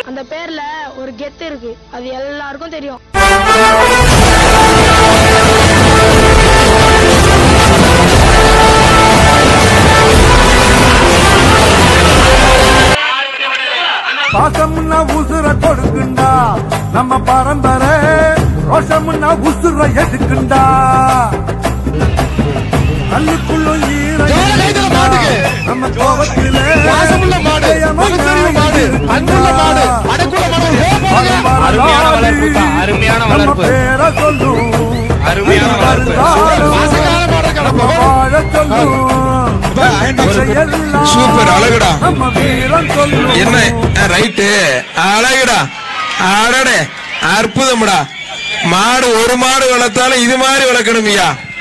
அந்த பேர்ல ஒரு கெத்து இருக்கு அது எல்லாருக்கும் தெரியும் பாசம்னா உசுர கொடுக்குண்டா நம்ம பரம்பரை ரோஷம்னா உசுர எதுக்குண்டா கல்லுக்குள்ள ஈரம் கைதல மாட்டுக்கு. நம்ம கோபத்திலே பாசமுள்ள மாடு பகுத்தறிவு மாடு அன்புள்ள மாடு அடக்குள்ள மாடு ஏ போடுங்க. அருமையான வளர்ப்புப்பா, அருமையான நம்ம வளர்ப்பு. பேரை சொல்லும் அருமையான வளர்ப்பு. பாசக்கார மாடு கிடப்போம் வாழ சொல்லும் சூப்பர், அழகுடா. நம்ம வீரம் சொல்லும் என்ன ரைட்டு அழகுடா அடடே அற்புதம்டா மாடு ஒரு மாடு வளர்த்தாலும் இது மாதிரி வளர்க்கணும் ஐயா